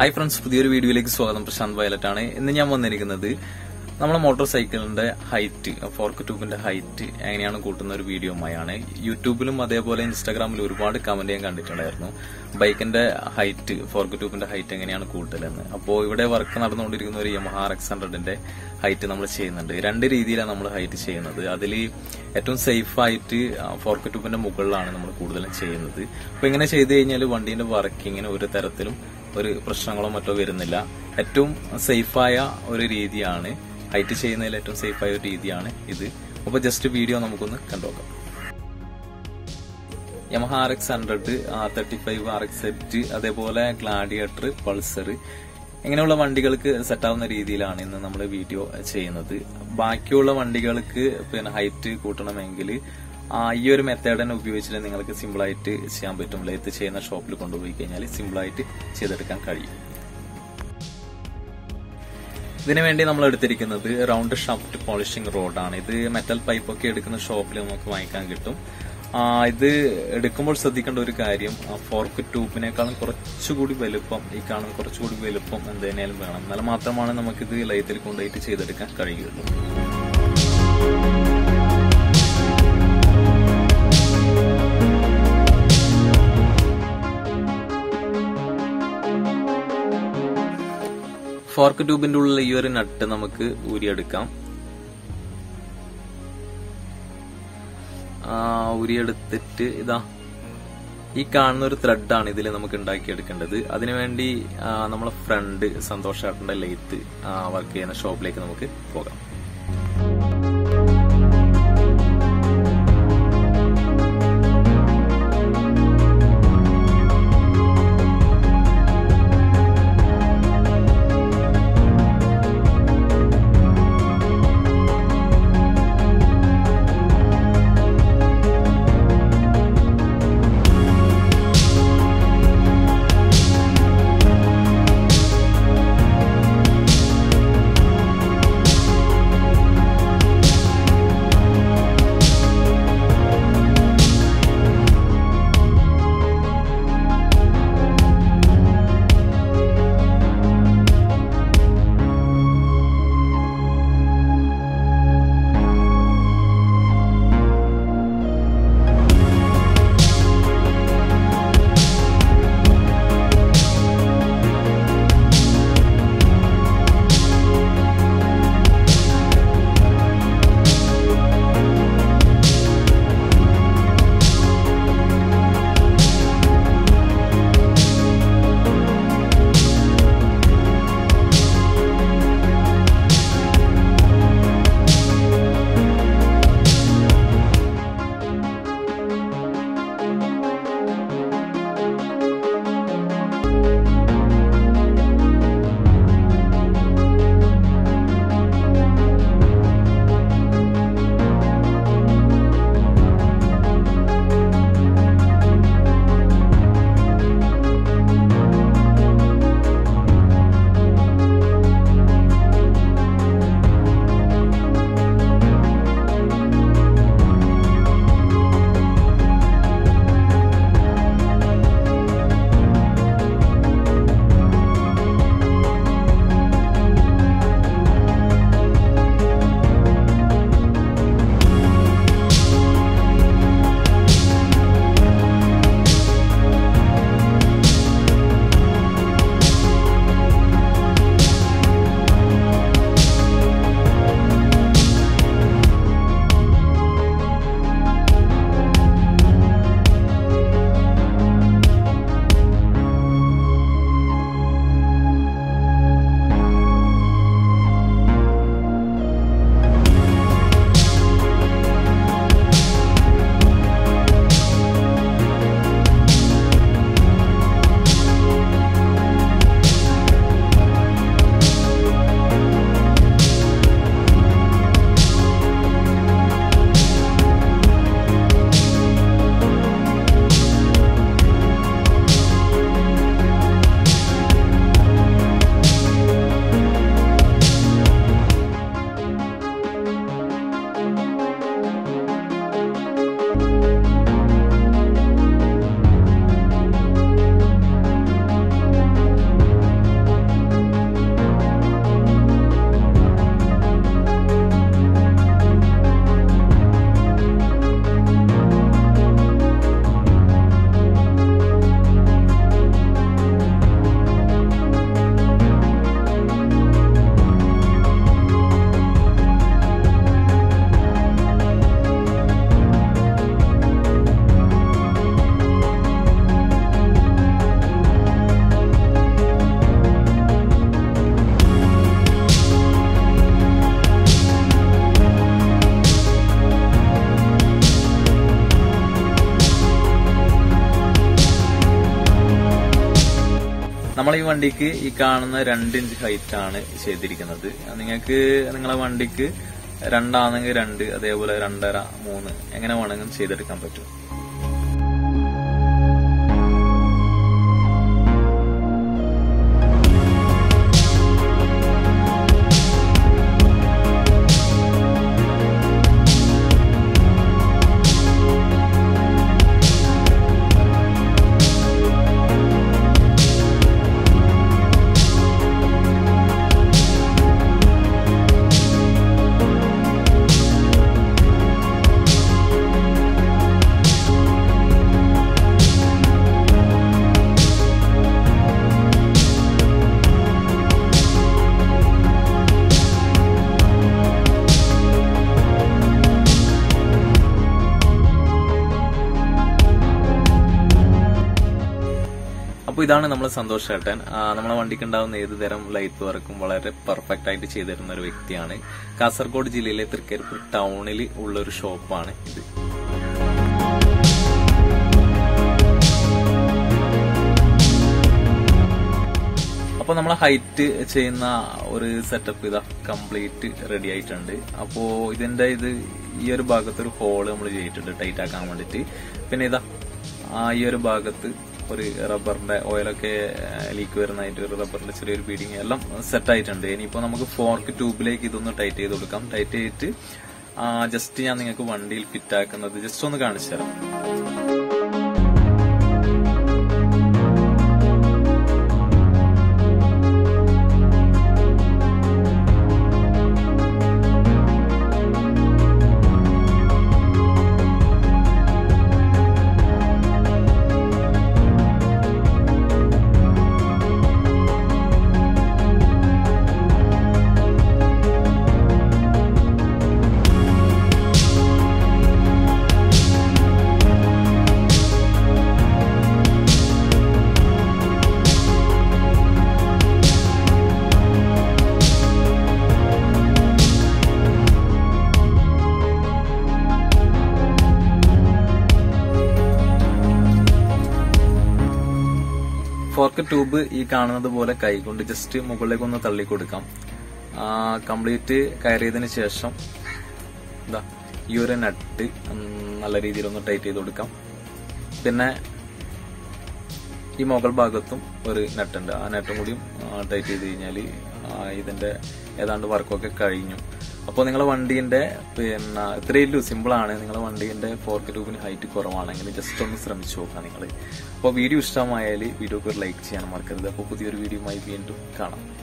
hi friends പുതിയൊരു വീഡിയോയിലേക്ക് സ്വാഗതം പ്രശാന്ത് വയലറ്റ് ആണ് ഇന്ന് ഞാൻ വന്നിരിക്കുന്നത് നമ്മളെ മോട്ടോർ സൈക്കിളിന്റെ ഹൈറ്റ് ഫോർക്ക് ട്യൂബിന്റെ ഹൈറ്റ് എങ്ങനെയാണ് കൂട്ടുന്ന ഒരു വീഡിയോയുമായാണ് യൂട്യൂബിലും അതേപോലെ ഇൻസ്റ്റാഗ്രാമിലും ഒരുപാട് കമന്റ് ഞാൻ കണ്ടിട്ടുണ്ടായിരുന്നു ബൈക്കിന്റെ ഹൈറ്റ് ഫോർക്ക് ട്യൂബിന്റെ ഹൈറ്റ് എങ്ങനെയാണ് കൂട്ടലെന്ന് അപ്പോൾ ഇവിടെ വർക്ക് നടന്നുകൊണ്ടിരിക്കുന്ന ഒരു യമഹ എക്സ് ഹൺഡ്രഡിന്റെ ഹൈറ്റ് നമ്മൾ ചെയ്യുന്നുണ്ട് രണ്ട് രീതിയിലാണ് നമ്മൾ ഹൈറ്റ് ചെയ്യുന്നത് അതിൽ ഏറ്റവും സേഫ് ആയിട്ട് ഫോർക്ക് ട്യൂബിന്റെ മുകളിലാണ് നമ്മൾ കൂടുതലും ചെയ്യുന്നത് അപ്പൊ ഇങ്ങനെ ചെയ്തു കഴിഞ്ഞാൽ വണ്ടീന്റെ വർക്കിങ്ങിന് ഒരു തരത്തിലും ഒരു പ്രശ്നങ്ങളോ മറ്റോ വരുന്നില്ല ഏറ്റവും സേഫായ ഒരു രീതിയാണ് ഹൈറ്റ് ചെയ്യുന്നതിൽ ഏറ്റവും സേഫായ ഒരു രീതിയാണ് ഇത് അപ്പൊ ജസ്റ്റ് വീഡിയോ നമുക്കൊന്ന് കണ്ടുനോക്കാം Yamaha R X hundred thirty five R X set അതേപോലെ ഗ്ലാഡിയേറ്റർ പൾസർ ഇങ്ങനെയുള്ള വണ്ടികൾക്ക് സെറ്റാവുന്ന രീതിയിലാണ് ഇന്ന് നമ്മൾ വീഡിയോ ചെയ്യുന്നത് ബാക്കിയുള്ള വണ്ടികൾക്ക് പിന്നെ ഹൈറ്റ് കൂട്ടണമെങ്കിൽ ആ, ഈ ഒരു മെത്തേഡ് തന്നെ ഉപയോഗിച്ചിട്ട് നിങ്ങൾക്ക് സിമ്പിൾ ആയിട്ട് ചെയ്യാൻ പറ്റും ലെയ്ത്ത് ചെയ്യുന്ന ഷോപ്പിൽ കൊണ്ടുപോയി കഴിഞ്ഞാൽ സിമ്പിൾ ആയിട്ട് ചെയ്തെടുക്കാൻ കഴിയും ഇതിനു വേണ്ടി നമ്മൾ എടുത്തിരിക്കുന്നത് റൗണ്ട് ഷാഫ്റ്റ് പോളിഷിംഗ് റോഡാണ് ഇത് മെറ്റൽ പൈപ്പ് ഒക്കെ എടുക്കുന്ന ഷോപ്പിൽ നമുക്ക് വാങ്ങിക്കാൻ കിട്ടും ആ, ഇത് എടുക്കുമ്പോൾ ശ്രദ്ധിക്കേണ്ട ഒരു കാര്യം ഫോർക്ക് ട്യൂബിനേക്കാളും കുറച്ചുകൂടി വലുപ്പം ഈ കാണുന്ന കുറച്ചുകൂടി വലുപ്പം എന്തിനാലും വേണം എന്നാൽ മാത്രമാണ് നമുക്കിത് ലയത്തിൽ കൊണ്ടുപോയിട്ട് ചെയ്തെടുക്കാൻ കഴിയുള്ളൂ ഫോർക്ക് ട്യൂബിന്റെ ഉള്ളിൽ ഈ ഒരു നട്ട് നമുക്ക് ഊരിയെടുക്കാം ആ, ഊരിയെടുത്തിട്ട് ഇതാ ഈ കാണുന്ന ഒരു ത്രെഡാണ് ഇതിൽ നമുക്ക് ഉണ്ടാക്കിയെടുക്കേണ്ടത് അതിനുവേണ്ടി ആ, നമ്മളെ ഫ്രണ്ട് സന്തോഷ് ഏട്ടന്റെ ലെയ്ത്ത് വർക്ക് ചെയ്യുന്ന ഷോപ്പിലേക്ക് നമുക്ക് പോകാം വണ്ടിക്ക് ഈ കാണുന്ന രണ്ട് ഇഞ്ച് ഹൈറ്റ് ആണ് ചെയ്തിരിക്കുന്നത് നിങ്ങൾക്ക് നിങ്ങളെ വണ്ടിക്ക് രണ്ടാണെങ്കിൽ രണ്ട് അതേപോലെ രണ്ടര മൂന്ന് എങ്ങനെ വേണമെങ്കിലും ചെയ്തെടുക്കാൻ പറ്റും അപ്പോൾ ഇതാണ് നമ്മൾ സന്തോഷ് ചേട്ടൻ ആ, നമ്മളെ വണ്ടിക്ക് ഉണ്ടാവുന്ന ഏത് തരം ലൈറ്റ് വർക്കും വളരെ പെർഫെക്റ്റ് ആയിട്ട് ചെയ്തിരുന്ന ഒരു വ്യക്തിയാണ് കാസർഗോഡ് ജില്ലയിലെ തൃക്കരിപ്പൂർ ടൗണിൽ ഉള്ള ഒരു ഷോപ്പാണ് ഇത് അപ്പോൾ നമ്മൾ ഹൈറ്റ് ചെയ്യുന്ന ഒരു സെറ്റപ്പ് ഇതാ കംപ്ലീറ്റ് റെഡി ആയിട്ടുണ്ട് അപ്പോൾ ഇതിന്റെ ഇത് ഈ ഒരു ഭാഗത്ത് ഒരു ഹോള് നമ്മൾ ചെയ്തിട്ടുണ്ട് ടൈറ്റ് ആക്കാൻ വേണ്ടിയിട്ട് പിന്നെ ഇതാ ആ ഈ ഒരു ഭാഗത്ത് ഒരു റബ്ബറിന്റെ ഓയിലൊക്കെ ലീക്ക് വരുന്നതായിട്ട് ഒരു റബ്ബറിന്റെ ചെറിയൊരു ബീഡിങ് എല്ലാം സെറ്റ് ആയിട്ടുണ്ട് ഇനിയിപ്പോൾ നമുക്ക് ഫോർക്ക് ട്യൂബിലേക്ക് ഇതൊന്ന് ടൈറ്റ് ചെയ്ത് കൊടുക്കാം ടൈറ്റ് ചെയ്തിട്ട് ജസ്റ്റ് ഞാൻ നിങ്ങൾക്ക് വണ്ടിയിൽ ഫിറ്റ് ആക്കുന്നത് ജസ്റ്റ് ഒന്ന് കാണിച്ചു തരാം ഫോർക്ക് ട്യൂബ് ഈ കാണുന്നത് പോലെ കൈകൊണ്ട് ജസ്റ്റ് മുകളിലേക്ക് ഒന്ന് തള്ളി കൊടുക്കാം കംപ്ലീറ്റ് കയറിയതിന് ശേഷം എന്താ ഈ ഒരു നട്ട് നല്ല രീതിയിൽ ഒന്ന് ടൈറ്റ് ചെയ്ത് കൊടുക്കാം പിന്നെ ഈ മുകൾ ഭാഗത്തും ഒരു നട്ടുണ്ട് ആ നട്ടും കൂടിയും ടൈറ്റ് ചെയ്ത് കഴിഞ്ഞാൽ ഇതിന്റെ ഏതാണ്ട് വർക്കൊക്കെ കഴിഞ്ഞു അപ്പോൾ നിങ്ങളെ വണ്ടീന്റെ പിന്നെ ഇത്രയും സിമ്പിൾ ആണ് നിങ്ങളെ വണ്ടീന്റെ ഫോർക്ക് ട്യൂബിന് ഹൈറ്റ് കുറവാണെങ്കിൽ ജസ്റ്റ് ഒന്ന് ശ്രമിച്ചു നോക്കാം നിങ്ങൾ അപ്പോൾ വീഡിയോ ഇഷ്ടമായാൽ വീഡിയോക്ക് ഒരു ലൈക്ക് ചെയ്യാൻ മറക്കരുത് അപ്പോൾ പുതിയൊരു വീഡിയോയുമായി വീണ്ടും കാണാം